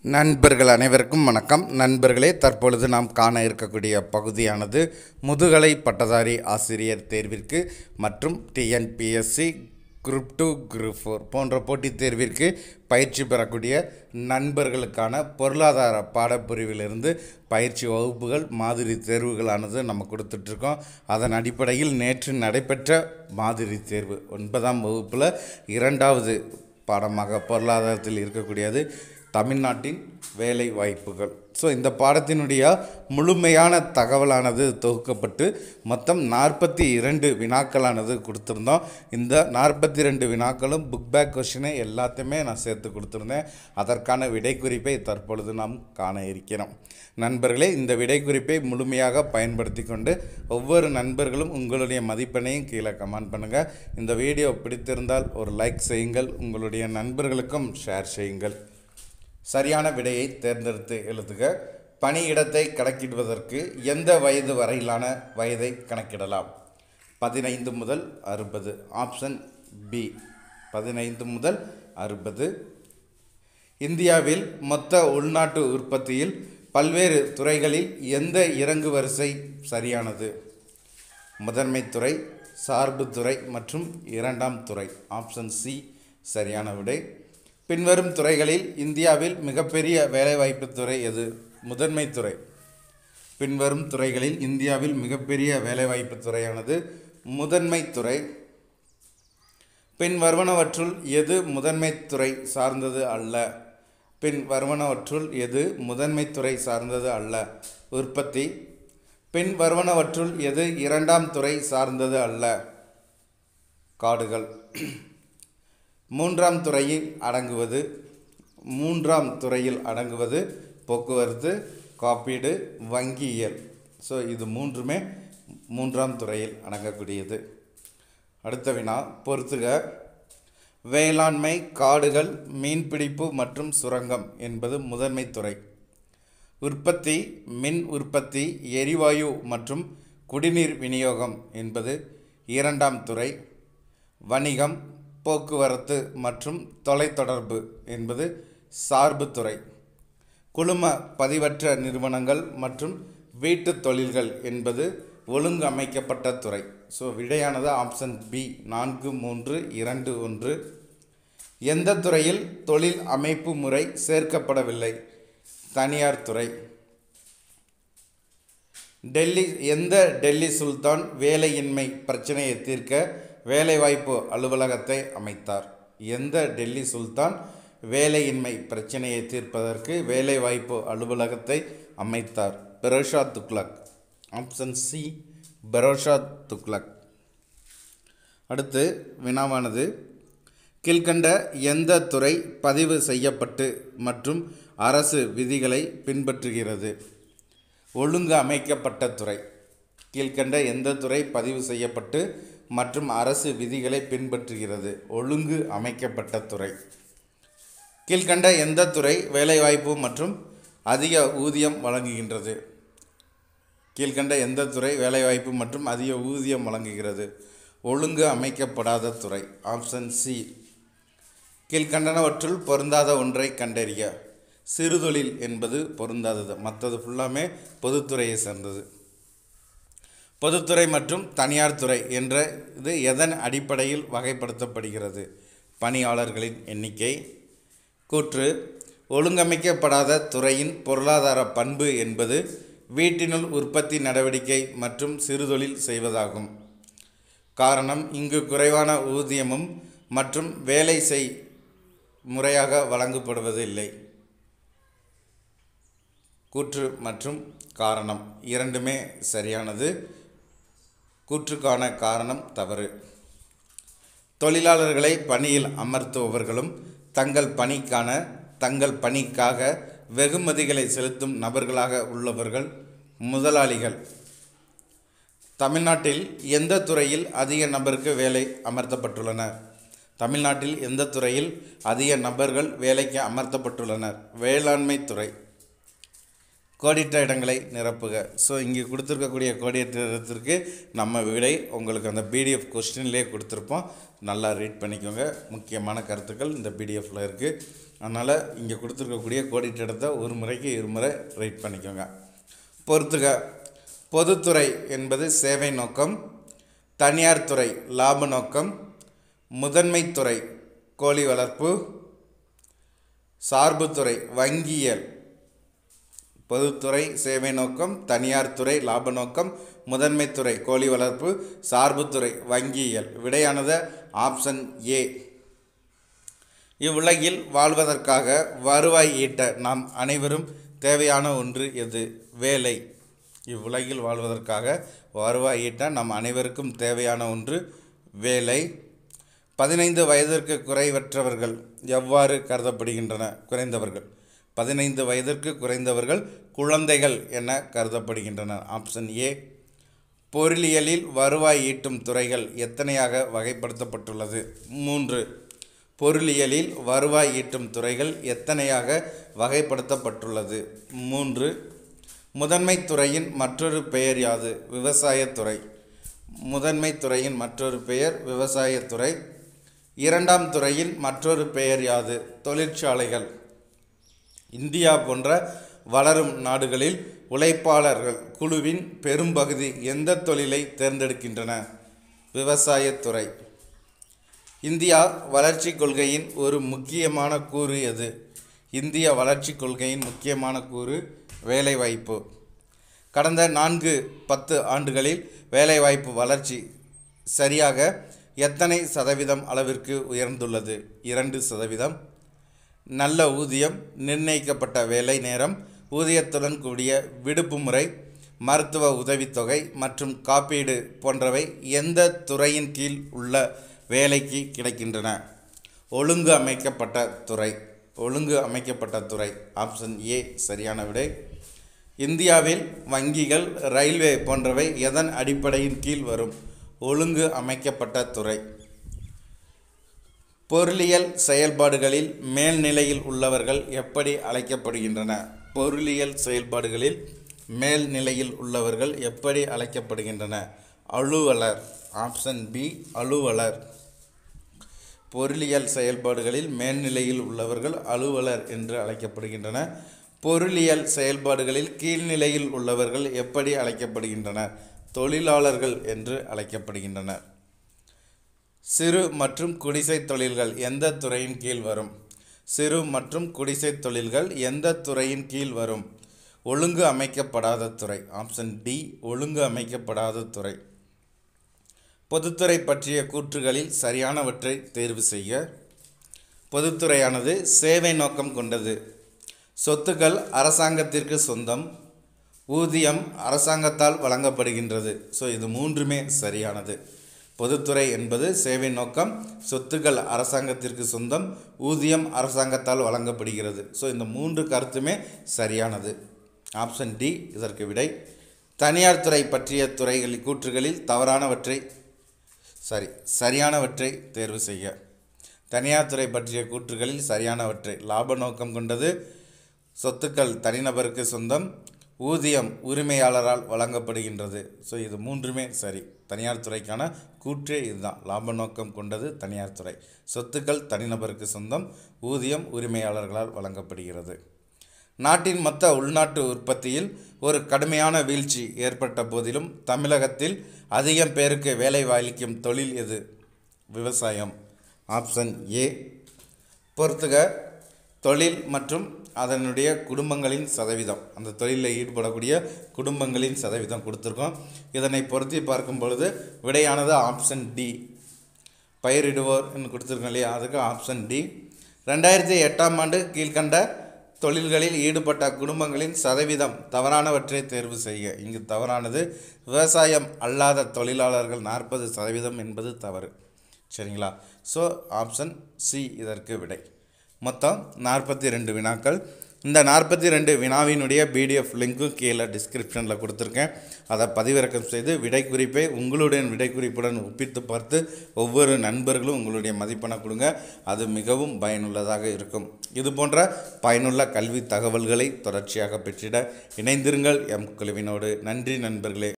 நண்பர்கள் அனைவருக்கும் வணக்கம் நண்பர்களே தற்பொழுது நாம் காண இருக்கக்கூடிய பகுதியானது முதுகலை பட்டதாரி ஆசிரியர் தேர்விற்கு மற்றும் TNPSC group two group four போன்ற போட்டித் தேர்விற்கு பயிற்சி பெறக்கூடிய நண்பர்களுக்கான பொருளாதார பாடப்பிரிவிலிருந்து பயிற்சி வகுப்புகள் மாதிரி தேர்வுகளானது நம்ம கொடுத்துட்ருக்கோம் அதன் அடிப்படையில் நேற்று நடைபெற்ற மாதிரி தேர்வு ஒன்பதாம் வகுப்பில் இரண்டாவது பாடமாக பொருளாதாரத்தில் இருக்கக்கூடியது தமிழ்நாட்டின் வேலை வாய்ப்புகள் ஸோ இந்த பாடத்தினுடைய முழுமையான தகவலானது தொகுக்கப்பட்டு மொத்தம் நாற்பத்தி இரண்டு வினாக்களானது கொடுத்துருந்தோம் இந்த நாற்பத்தி ரெண்டு வினாக்களும் புக் பேக் கொஷினை எல்லாத்தையுமே நான் சேர்த்து கொடுத்துருந்தேன் அதற்கான விடைக்குறிப்பை தற்பொழுது நாம் காண இருக்கிறோம் நண்பர்களே இந்த விடைக்குறிப்பை முழுமையாக பயன்படுத்தி கொண்டு ஒவ்வொரு நண்பர்களும் உங்களுடைய மதிப்பெண்ணையும் கீழே கமெண்ட் பண்ணுங்கள் இந்த வீடியோ பிடித்திருந்தால் ஒரு லைக் செய்யுங்கள் உங்களுடைய நண்பர்களுக்கும் ஷேர் செய்யுங்கள் சரியான விடையை தேர்ந்தெடுத்து எழுதுக பணியிடத்தை கணக்கிடுவதற்கு எந்த வயது வரையிலான வயதை கணக்கிடலாம் பதினைந்து முதல் அறுபது ஆப்ஷன் பி பதினைந்து முதல் அறுபது இந்தியாவில் மொத்த உள்நாட்டு உற்பத்தியில் பல்வேறு துறைகளில் எந்த இறங்கு வரிசை சரியானது முதன்மைத் துறை சார்புத் துறை மற்றும் இரண்டாம் துறை ஆப்ஷன் சி சரியான விடை பின்வரும் துறைகளில் இந்தியாவில் மிகப்பெரிய வேலைவாய்ப்பு துறை எது முதன்மை துறை பின்வரும் துறைகளில் இந்தியாவில் மிகப்பெரிய வேலைவாய்ப்பு துறையானது முதன்மை துறை பின் வருவனவற்றுள் எது முதன்மை துறை சார்ந்தது அல்ல பின் வருவனவற்றுள் எது முதன்மை துறை சார்ந்தது அல்ல உற்பத்தி பின் வருவனவற்றுள் எது இரண்டாம் துறை சார்ந்தது அல்ல காடுகள் மூன்றாம் துறையில் அடங்குவது மூன்றாம் துறையில் அடங்குவது போக்குவரத்து காப்பீடு வங்கியியல் ஸோ இது மூன்றுமே மூன்றாம் துறையில் அடங்கக்கூடியது அடுத்த வினா பொறுத்துக வேளாண்மை காடுகள் மீன்பிடிப்பு மற்றும் சுரங்கம் என்பது முதன்மை துறை உற்பத்தி மின் உற்பத்தி எரிவாயு மற்றும் குடிநீர் விநியோகம் என்பது இரண்டாம் துறை வணிகம் போக்குவரத்து மற்றும் தொலைத்தொடர்பு என்பது சார்புத்துறை குழும பதிவற்ற நிறுவனங்கள் மற்றும் வீட்டுத் தொழில்கள் என்பது ஒழுங்கமைக்கப்பட்ட துறை ஸோ விடையானது ஆப்ஷன் பி நான்கு மூன்று இரண்டு ஒன்று எந்த துறையில் தொழில் அமைப்பு முறை சேர்க்கப்படவில்லை தனியார் துறை டெல்லி எந்த டெல்லி சுல்தான் வேலையின்மை பிரச்சனையை தீர்க்க வேலைவாய்ப்பு அலுவலகத்தை அமைத்தார் எந்த டெல்லி சுல்தான் வேலையின்மை பிரச்சனையை தீர்ப்பதற்கு வேலைவாய்ப்பு அலுவலகத்தை அமைத்தார் பெரோஷா துக்ளக் ஆப்ஷன் சி பெரோஷா துக்ளக் அடுத்து வினாவானது கீழ்கண்ட எந்த துறை பதிவு செய்யப்பட்டு மற்றும் அரசு விதிகளை பின்பற்றுகிறது ஒழுங்கு அமைக்கப்பட்ட துறை கீழ்கண்ட எந்த துறை பதிவு செய்யப்பட்டு மற்றும் அரசு விதிகளை பின்பற்றுகிறது ஒழுங்கு அமைக்கப்பட்ட துறை கீழ்கண்ட எந்த துறை வேலைவாய்ப்பு மற்றும் அதிக ஊதியம் வழங்குகின்றது கீழ்கண்ட எந்த துறை வேலைவாய்ப்பு மற்றும் அதிக ஊதியம் வழங்குகிறது ஒழுங்கு அமைக்கப்படாத துறை ஆப்ஷன் சி கீழ்கண்டனவற்றுள் பொருந்தாத ஒன்றை கண்டறிய சிறுதொழில் என்பது பொருந்தாதது மற்றது ஃபுல்லாமே பொதுத்துறையை சேர்ந்தது பொதுத்துறை மற்றும் தனியார் துறை என்ற இது எதன் அடிப்படையில் வகைப்படுத்தப்படுகிறது பணியாளர்களின் எண்ணிக்கை கூற்று ஒழுங்கமைக்கப்படாத துறையின் பொருளாதார பண்பு என்பது வீட்டினுள் உற்பத்தி நடவடிக்கை மற்றும் சிறுதொழில் செய்வதாகும் காரணம் இங்கு குறைவான ஊதியமும் மற்றும் வேலை செய் முறையாக வழங்கப்படுவதில்லை கூற்று மற்றும் காரணம் இரண்டுமே சரியானது கூற்றுக்கான காரணம் தவறு தொழிலாளர்களை பணியில் அமர்த்துபவர்களும் தங்கள் பணிக்கான தங்கள் பணிக்காக வெகுமதிகளை செலுத்தும் நபர்களாக உள்ளவர்கள் முதலாளிகள் தமிழ்நாட்டில் எந்த துறையில் அதிக நபருக்கு வேலை அமர்த்தப்பட்டுள்ளனர் தமிழ்நாட்டில் எந்த துறையில் அதிக நபர்கள் வேலைக்கு அமர்த்தப்பட்டுள்ளனர் வேளாண்மை துறை கோடிட்ட இடங்களை நிரப்புக ஸோ இங்கே கொடுத்துருக்கக்கூடிய கோடிட்ட இடத்திற்கு நம்ம விடை உங்களுக்கு அந்த பிடிஎஃப் கொஸ்டின்லேயே கொடுத்துருப்போம் நல்லா ரீட் பண்ணிக்கோங்க முக்கியமான கருத்துக்கள் இந்த பிடிஎஃப்பில் இருக்குது அதனால் இங்கே கொடுத்துருக்கக்கூடிய கோடிட்ட இடத்த ஒரு முறைக்கு இருமுறை ரைட் பண்ணிக்கோங்க பொறுத்துக பொதுத்துறை என்பது சேவை நோக்கம் தனியார் துறை லாப நோக்கம் முதன்மை துறை கோழி வளர்ப்பு சார்புத்துறை வங்கியல் பொதுத்துறை சேவை நோக்கம் தனியார் துறை லாப நோக்கம் முதன்மை துறை கோழி வளர்ப்பு சார்புத்துறை வங்கியியல் விடையானது ஆப்ஷன் ஏ இவ்வுலகில் வாழ்வதற்காக வருவாய் ஈட்ட நாம் அனைவரும் தேவையான ஒன்று எது வேலை இவ்வுலகில் வாழ்வதற்காக வருவாய் ஈட்ட நம் அனைவருக்கும் தேவையான ஒன்று வேலை பதினைந்து வயதிற்கு குறைவற்றவர்கள் எவ்வாறு கருதப்படுகின்றன குறைந்தவர்கள் பதினைந்து வயதிற்கு குறைந்தவர்கள் குழந்தைகள் என கருதப்படுகின்றன ஆப்ஷன் ஏ பொருளியலில் வருவாய் ஈட்டும் துறைகள் எத்தனையாக வகைப்படுத்தப்பட்டுள்ளது மூன்று பொருளியலில் வருவாய் ஈட்டும் துறைகள் எத்தனையாக வகைப்படுத்தப்பட்டுள்ளது மூன்று முதன்மை துறையின் மற்றொரு பெயர் யாது விவசாயத்துறை முதன்மை துறையின் மற்றொரு பெயர் விவசாயத்துறை இரண்டாம் துறையின் மற்றொரு பெயர் யாது தொழிற்சாலைகள் இந்தியா போன்ற வளரும் நாடுகளில் உழைப்பாளர்கள் குழுவின் பெரும்பகுதி எந்த தொழிலை தேர்ந்தெடுக்கின்றன விவசாயத்துறை இந்தியா வளர்ச்சி கொள்கையின் ஒரு முக்கியமான கூறு எது இந்திய வளர்ச்சி கொள்கையின் முக்கியமான கூறு வேலைவாய்ப்பு கடந்த நான்கு பத்து ஆண்டுகளில் வேலைவாய்ப்பு வளர்ச்சி சரியாக எத்தனை சதவீதம் அளவிற்கு உயர்ந்துள்ளது இரண்டு சதவீதம் நல்ல ஊதியம் நிர்ணயிக்கப்பட்ட வேலை நேரம் ஊதியத்துடன் கூடிய விடுப்பு முறை மருத்துவ உதவித்தொகை மற்றும் காப்பீடு போன்றவை எந்த துறையின் கீழ் உள்ள வேலைக்கு கிடைக்கின்றன ஒழுங்கு அமைக்கப்பட்ட துறை ஒழுங்கு அமைக்கப்பட்ட துறை ஆப்ஷன் ஏ சரியான விடை இந்தியாவில் வங்கிகள் ரயில்வே போன்றவை எதன் அடிப்படையின் கீழ் வரும் ஒழுங்கு அமைக்கப்பட்ட துறை பொருளியல் செயல்பாடுகளில் மேல்நிலையில் உள்ளவர்கள் எப்படி அழைக்கப்படுகின்றன பொருளியல் செயல்பாடுகளில் மேல்நிலையில் உள்ளவர்கள் எப்படி அழைக்கப்படுகின்றன அலுவலர் ஆப்ஷன் பி அலுவலர் பொருளியல் செயல்பாடுகளில் மேல்நிலையில் உள்ளவர்கள் அலுவலர் என்று அழைக்கப்படுகின்றன பொருளியல் செயல்பாடுகளில் கீழ்நிலையில் உள்ளவர்கள் எப்படி அழைக்கப்படுகின்றனர் தொழிலாளர்கள் என்று அழைக்கப்படுகின்றனர் சிறு மற்றும் குடிசை தொழில்கள் எந்த துறையின் கீழ் வரும் சிறு மற்றும் குடிசை தொழில்கள் எந்த துறையின் கீழ் வரும் ஒழுங்கு அமைக்கப்படாத துறை ஆப்ஷன் டி ஒழுங்கு அமைக்கப்படாத துறை பொதுத்துறை பற்றிய கூற்றுகளில் சரியானவற்றை தேர்வு செய்ய பொதுத்துறையானது சேவை நோக்கம் கொண்டது சொத்துக்கள் அரசாங்கத்திற்கு சொந்தம் ஊதியம் அரசாங்கத்தால் வழங்கப்படுகின்றது ஸோ இது மூன்றுமே சரியானது பொதுத்துறை என்பது சேவை நோக்கம் சொத்துக்கள் அரசாங்கத்திற்கு சொந்தம் ஊதியம் அரசாங்கத்தால் வழங்கப்படுகிறது ஸோ இந்த மூன்று கருத்துமே சரியானது ஆப்ஷன் டி இதற்கு விடை தனியார் துறை பற்றிய துறைகளில் கூற்றுகளில் தவறானவற்றை சரி சரியானவற்றை தேர்வு செய்ய தனியார் துறை பற்றிய கூற்றுகளில் சரியானவற்றை லாப நோக்கம் கொண்டது சொத்துக்கள் தனிநபருக்கு சொந்தம் ஊதியம் உரிமையாளரால் வழங்கப்படுகின்றது ஸோ இது மூன்றுமே சரி தனியார் துறைக்கான கூற்றே இதுதான் லாப நோக்கம் கொண்டது தனியார் துறை சொத்துக்கள் தனிநபருக்கு சொந்தம் ஊதியம் உரிமையாளர்களால் வழங்கப்படுகிறது நாட்டின் மொத்த உள்நாட்டு உற்பத்தியில் ஒரு கடுமையான வீழ்ச்சி ஏற்பட்ட போதிலும் தமிழகத்தில் அதிகம் பேருக்கு வேலை அளிக்கும் தொழில் எது விவசாயம் ஆப்ஷன் ஏ பொறுத்துக தொழில் மற்றும் அதனுடைய குடும்பங்களின் சதவீதம் அந்த தொழிலில் ஈடுபடக்கூடிய குடும்பங்களின் சதவீதம் கொடுத்துருக்கோம் இதனை பொருத்தி பார்க்கும் பொழுது விடையானது ஆப்ஷன் டி பயிரிடுவோர்னு கொடுத்துருக்கோம் இல்லையா அதுக்கு ஆப்ஷன் டி ரெண்டாயிரத்தி எட்டாம் ஆண்டு கீழ்கண்ட தொழில்களில் ஈடுபட்ட குடும்பங்களின் சதவீதம் தவறானவற்றை தேர்வு செய்ய இங்கு தவறானது விவசாயம் அல்லாத தொழிலாளர்கள் நாற்பது சதவீதம் என்பது தவறு சரிங்களா ஸோ ஆப்ஷன் சி இதற்கு விடை மொத்தம் நாற்பத்தி ரெண்டு வினாக்கள் இந்த நாற்பத்தி ரெண்டு வினாவினுடைய பிடிஎஃப் லிங்க்கும் கீழே டிஸ்கிரிப்ஷனில் கொடுத்துருக்கேன் அதை பதிவிறக்கம் செய்து விடை குறிப்பை உங்களுடைய விடை குறிப்புடன் ஒப்பிட்டு பார்த்து ஒவ்வொரு நண்பர்களும் உங்களுடைய மதிப்பெண்ணை கொடுங்க அது மிகவும் பயனுள்ளதாக இருக்கும் இது போன்ற பயனுள்ள கல்வி தகவல்களை தொடர்ச்சியாக பெற்றிட இணைந்திருங்கள் எம் குழுவினோடு நன்றி நண்பர்களே